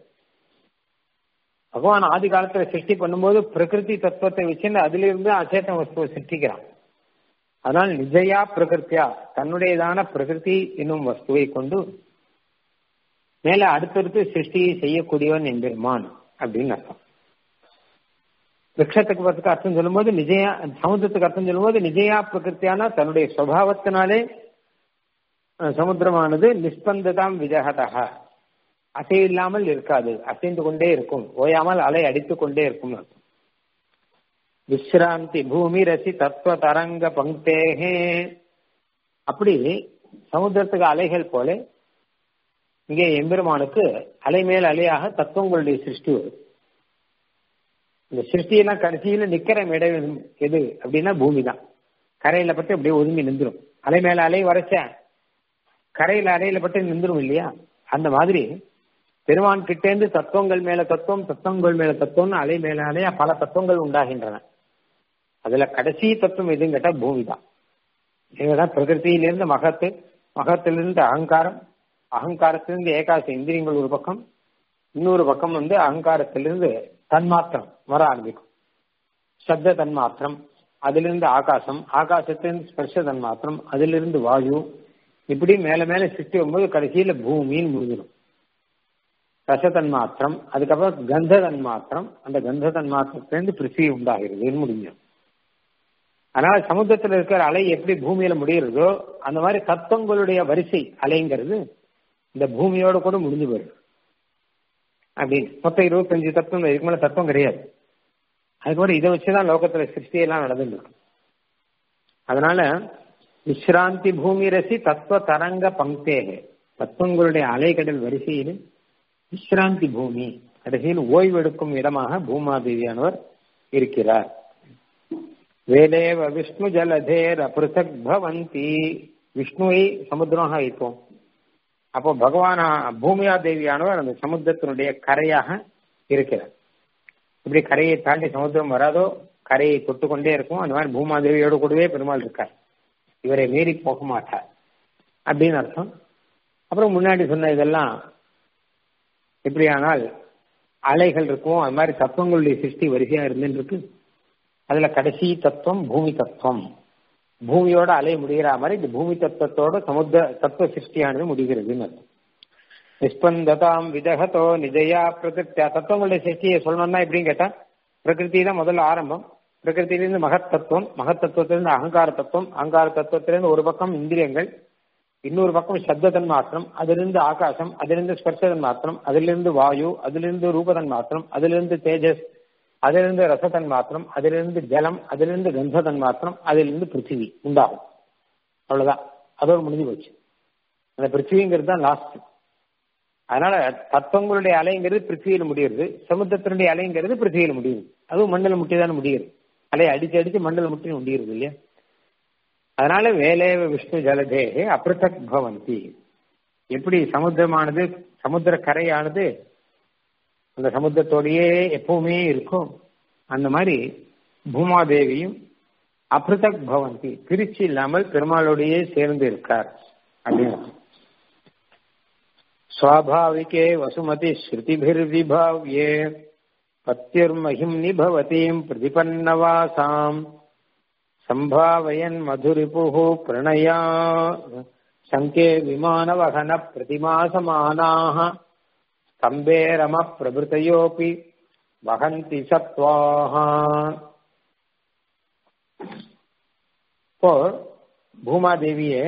பகவான் ஆதி காலத்துல சிருஷ்டி பண்ணும்போது பிரகிருதி தத்துவத்தை வச்சுன்னு அதுல இருந்து அச்சேதன வஸ்துவை சிருஷ்டிக்கிறான் அதனால் நிஜயா பிரகிருத்தியா தன்னுடையதான பிரகிருதி என்னும் வஸ்துவை கொண்டு மேல அடுத்தடுத்து சிருஷ்டியை செய்யக்கூடியவன் எம்பெருமான் அப்படின்னு அர்த்தம் விரக்ஷத்துக்கு பத்துக்கு அர்த்தம் சொல்லும்போது நிஜயா சமுத்திரத்துக்கு அர்த்தம் சொல்லும்போது நிஜயா பிரகிருத்தியான தன்னுடைய சுவாவத்தினாலே சமுத்திரமானது நிஸ்பந்ததாம் விஜகதா அசையில்லாமல் இருக்காது அசைந்து கொண்டே இருக்கும் ஓயாமல் அலை அடித்துக் கொண்டே இருக்கும் விஸ்ராந்தி பூமி ரசி தத்துவ தரங்க பங்கேகே அப்படி சமுத்திரத்துக்கு அலைகள் போல இங்கே எம்பெருமானுக்கு அலை மேல் அலையாக தத்துவங்களுடைய சிருஷ்டி வரும் இந்த சிருஷ்டியெல்லாம் கடைசியில நிக்கிற இடம் எது அப்படின்னா பூமி தான் கரையில பட்டு அப்படியே ஒதுங்கி நின்றுரும் அலை மேல அலை வரைச்சேன் கரையில அலையில பட்டு நின்றுரும் இல்லையா அந்த மாதிரி பெருமான் கிட்டேந்து தத்துவங்கள் மேல தத்துவம் தத்துவங்கள் மேல தத்துவம்னு அலை மேல அலையா பல தத்துவங்கள் உண்டாகின்றன அதுல கடைசி தத்துவம் எதுன்னு கேட்டா பூமி தான் இதுதான் பிரகிருத்தியிலிருந்து மகத்து மகத்திலிருந்து அகங்காரம் அகங்காரத்திலிருந்து ஏகாச இந்திரியங்கள் ஒரு பக்கம் இன்னொரு பக்கம் வந்து அகங்காரத்திலிருந்து தன்மாத்திரம் வர ஆரம்பிக்கும் சப்த தன்மாத்திரம் அதிலிருந்து ஆகாசம் ஆகாசத்திலிருந்து ஸ்பர்ஷ தன்மாத்திரம் அதிலிருந்து வாயு இப்படி மேல மேல சிருஷ்டி வரும்போது கடைசியில பூமின்னு முடிஞ்சிடும் ரச தன்மாத்திரம் அதுக்கப்புறம் கந்த தன்மாத்திரம் அந்த கந்த தன்மாத்திரத்திலிருந்து பிருத்திவி உண்டாகிறதுன்னு முடிஞ்சிடும் அதனால சமுத்திரத்தில் இருக்கிற அலை எப்படி பூமியில முடிகிறதோ அந்த மாதிரி தத்துவங்களுடைய வரிசை அலைங்கிறது இந்த பூமியோட கூட முடிஞ்சு போயிடும் அப்படின்னு மொத்தம் இருபத்தஞ்சு தத்துவம் இதுக்கு மேல தத்துவம் கிடையாது அதுக்கப்புறம் இதை வச்சுதான் லோகத்துல சிருஷ்டியெல்லாம் நடந்துட்டு இருக்கு அதனால விஸ்ராந்தி பூமி ரசி தத்துவ தரங்க பங்கேக தத்துவங்களுடைய அலைக்கடல் வரிசையில் விஸ்ராந்தி பூமி கடைசியில் ஓய்வெடுக்கும் இடமாக பூமாதேவியானவர் இருக்கிறார் வேலேவ விஷ்ணு ஜலதேர் அபிருத்தக் பவந்தி விஷ்ணுவை சமுத்திரமாக வைப்போம் அப்போ பகவான் பூமியா தேவியானவர் அந்த சமுத்திரத்தினுடைய கரையாக இருக்கிறார் இப்படி கரையை தாண்டி சமுத்திரம் வராதோ கரையை தொட்டு கொண்டே இருக்கும் அந்த மாதிரி பூமாதேவியோடு கூடவே பெருமாள் இருக்கார் இவரை மீறி போக மாட்டார் அப்படின்னு அர்த்தம் அப்புறம் முன்னாடி சொன்ன இதெல்லாம் எப்படியானால் அலைகள் இருக்கும் அது மாதிரி தத்துவங்களுடைய சிருஷ்டி வரிசையா இருந்துட்டு இருக்கு அதுல கடைசி தத்துவம் பூமி தத்துவம் பூமியோட அலை முடிகிற மாதிரி இந்த பூமி தத்துவத்தோட சமுத்திர தத்துவ சிருஷ்டியானது முடிகிறதுன்னு அர்த்தம் நிஸ்பந்ததாம் விதகதோ நிஜயா பிரகிருத்தியா தத்துவங்களுடைய சிருஷ்டியை சொல்லணும்னா எப்படின்னு கேட்டா பிரகிருதி தான் முதல்ல ஆரம்பம் பிரகிருத்திலிருந்து மகத் தத்துவம் மகத் தத்துவத்திலிருந்து அகங்கார தத்துவம் அகங்கார தத்துவத்திலிருந்து ஒரு பக்கம் இந்திரியங்கள் இன்னொரு பக்கம் சப்ததன் மாத்திரம் அதிலிருந்து ஆகாசம் அதிலிருந்து ஸ்பர்சதன் மாத்திரம் அதிலிருந்து வாயு அதிலிருந்து ரூபதன் மாத்திரம் அதிலிருந்து தேஜஸ் அதிலிருந்து ரசதன் மாத்திரம் அதிலிருந்து ஜலம் அதிலிருந்து கந்ததன் மாத்திரம் அதிலிருந்து பிருத்திவி உண்டாகும் அவ்வளவுதான் அதோடு முடிஞ்சு போச்சு அந்த பிருத்திவிங்கிறது தான் லாஸ்ட் அதனால தத்துவங்களுடைய அலைங்கிறது பிருத்திவியில முடியுது சமுத்திரத்தினுடைய அலைங்கிறது பிருத்திவியில முடியுது அதுவும் மண்ணில் முட்டி தானே முடியுது அலையை அடிச்சு அடிச்சு மண்ணில் முட்டி முடியுது இல்லையா அதனால வேலேவ விஷ்ணு ஜலதேகே அபிருத்தக் பவந்தி எப்படி சமுத்திரமானது சமுத்திர கரையானது அந்த சமுத்திரத்தோடையே எப்பவுமே இருக்கும் அந்த மாதிரி பூமாதேவியும் அபிருதக் பவந்தி பிரிச்சு இல்லாமல் பெருமாளோடையே சேர்ந்து இருக்கார் அப்படின்னு சுவாபாவிகே வசுமதி ஸ்ருதிபிர்விபாவ்யே பத்திர்மகிம் நிபவதீம் பிரதிபன்னவாசாம் சம்பாவயன் மதுரிபு பிரணயா சங்கே விமானவகன பிரதிமாசமானாக ஸ்தம்பே ரம பிரபுத்தையோபி வகந்தி சத்வாக இப்போ பூமாதேவியே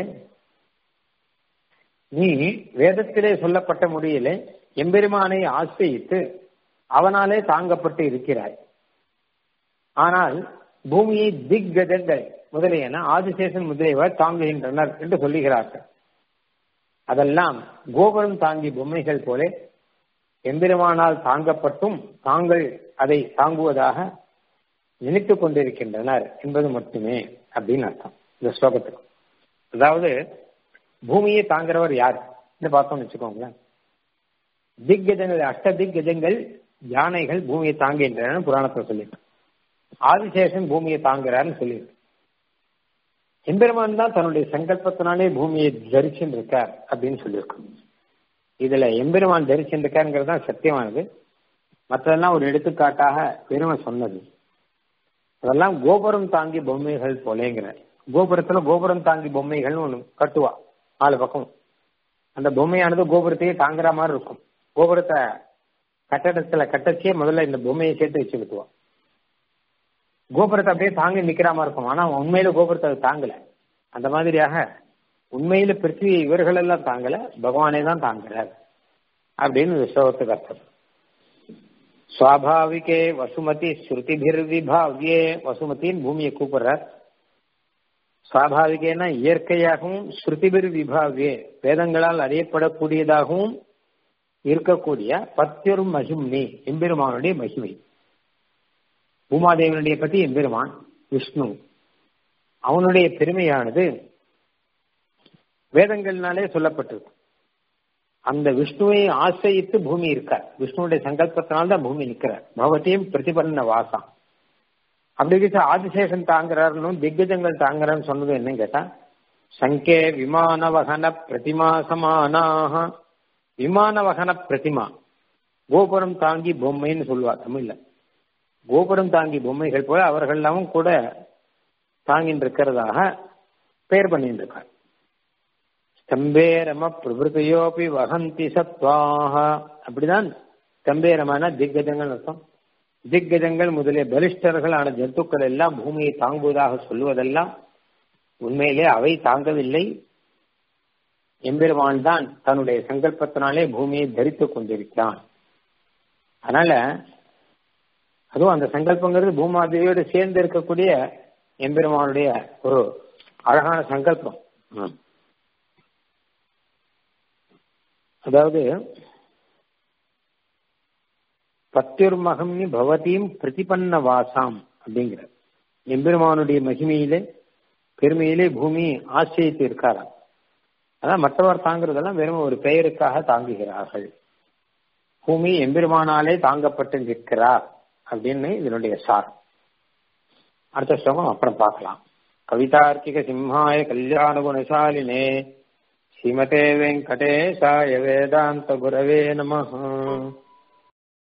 நீ வேதத்திலே சொல்லப்பட்ட முடியல எம்பெருமானை ஆசிரியித்து அவனாலே தாங்கப்பட்டு இருக்கிறாய் ஆனால் பூமியை திக்கஜங்கள் முதலியன ஆதிசேஷன் முதலியவர் தாங்குகின்றனர் என்று சொல்லுகிறார்கள் அதெல்லாம் கோபுரம் தாங்கி பொம்மைகள் போல எம்பெருமானால் தாங்கப்பட்டும் தாங்கள் அதை தாங்குவதாக நினைத்துக் கொண்டிருக்கின்றனர் என்பது மட்டுமே அப்படின்னு அர்த்தம் இந்த ஸ்லோகத்துக்கு அதாவது பூமியை தாங்குறவர் யார் பார்த்தோம்னு வச்சுக்கோங்களேன் திக்கஜங்கள் அஷ்ட திக்கஜங்கள் யானைகள் பூமியை தாங்குகின்றன புராணத்தை சொல்லியிருக்கு ஆதிசேஷன் பூமியை தாங்குறாருன்னு சொல்லியிருக்கு எம்பெருமான் தான் தன்னுடைய சங்கல்பத்தினாலே பூமியை தரிச்சுட்டு இருக்கார் அப்படின்னு சொல்லியிருக்கோம் இதுல எம்பெருமான் தரிச்சுட்டு இருக்காருங்கிறது தான் சத்தியமானது மற்றதெல்லாம் ஒரு எடுத்துக்காட்டாக பெருமை சொன்னது அதெல்லாம் கோபுரம் தாங்கி பொம்மைகள் போலேங்கிற கோபுரத்துல கோபுரம் தாங்கி பொம்மைகள்னு ஒண்ணு கட்டுவா நாலு பக்கம் அந்த பொம்மையானது கோபுரத்தையே தாங்குற மாதிரி இருக்கும் கோபுரத்தை கட்டடத்துல கட்டச்சே முதல்ல இந்த பொம்மையை சேர்த்து வச்சு கட்டுவா கோபுரத்தை அப்படியே தாங்கி நிக்கிற மாதிரி இருக்கும் ஆனா உண்மையில கோபுரத்தை அது தாங்கல அந்த மாதிரியாக உண்மையில பிருத்திவி இவர்கள் எல்லாம் தாங்கல பகவானே தான் தாங்குறார் அப்படின்னு விஸ்வத்துக்கு அர்த்தம் சுவாபாவிகே வசுமதி ஸ்ருதிபிர் விபாவியே வசுமத்தின் பூமியை கூப்பிடுறார் சுவாபாவிகேனா இயற்கையாகவும் ஸ்ருதிபிர் விபாவியே வேதங்களால் அறியப்படக்கூடியதாகவும் இருக்கக்கூடிய பத்தியரும் மகிம்னி எம்பெருமானுடைய மகிமை பூமாதேவனுடைய பத்தி எம்பெருமான் விஷ்ணு அவனுடைய பெருமையானது வேதங்கள்னாலே சொல்லப்பட்டிருக்கு அந்த விஷ்ணுவை ஆசிரியித்து பூமி இருக்கார் விஷ்ணுடைய சங்கல்பத்தினால்தான் பூமி நிற்கிறார் பகவத்தையும் பிரதிபலன வாசம் அப்படி இருக்க ஆதிசேஷன் தாங்குறாருன்னு திக்கஜங்கள் தாங்குறான்னு சொன்னது என்னன்னு கேட்டா சங்கே விமான வகன பிரதிமா சமானாக விமான வகன பிரதிமா கோபுரம் தாங்கி பொம்மைன்னு சொல்லுவா தமிழ்ல கோபுரம் தாங்கி பொம்மைகள் போல அவர்கள் எல்லாமும் கூட தாங்கிட்டு இருக்கிறதாக பெயர் பண்ணிட்டு இருக்கார் ஸ்தம்பேரம பிரபுத்தையோபி வகந்தி சத்வாக அப்படிதான் ஸ்தம்பேரமான திக்கஜங்கள் அர்த்தம் திக்கஜங்கள் முதலிய பலிஷ்டர்களான ஜந்துக்கள் எல்லாம் பூமியை தாங்குவதாக சொல்லுவதெல்லாம் உண்மையிலே அவை தாங்கவில்லை எம்பெருமான் தான் தன்னுடைய சங்கல்பத்தினாலே பூமியை தரித்துக் கொண்டிருக்கிறான் அதனால அதுவும் அந்த சங்கல்பங்கிறது பூமாதேவியோடு சேர்ந்து இருக்கக்கூடிய எம்பெருமானுடைய ஒரு அழகான சங்கல்பம் அதாவது பத்தியுர்மகம்னி பவதியும் பிரதிபன்ன வாசாம் அப்படிங்கிற எம்பெருமானுடைய மகிமையிலே பெருமையிலே பூமி ஆசிரியத்து இருக்காராம் அதான் மற்றவர் தாங்கிறதெல்லாம் வெறும் ஒரு பெயருக்காக தாங்குகிறார்கள் பூமி எம்பெருமானாலே தாங்கப்பட்டு நிற்கிறார் அப்படின்னு இதனுடைய சார் அடுத்த ஸ்லோகம் அப்புறம் பார்க்கலாம் கவிதார்க்கிக சிம்ஹாய கல்யாண குணசாலினே ஸ்ரீமதே வெங்கடேஷாய வேதாந்த குரவே நம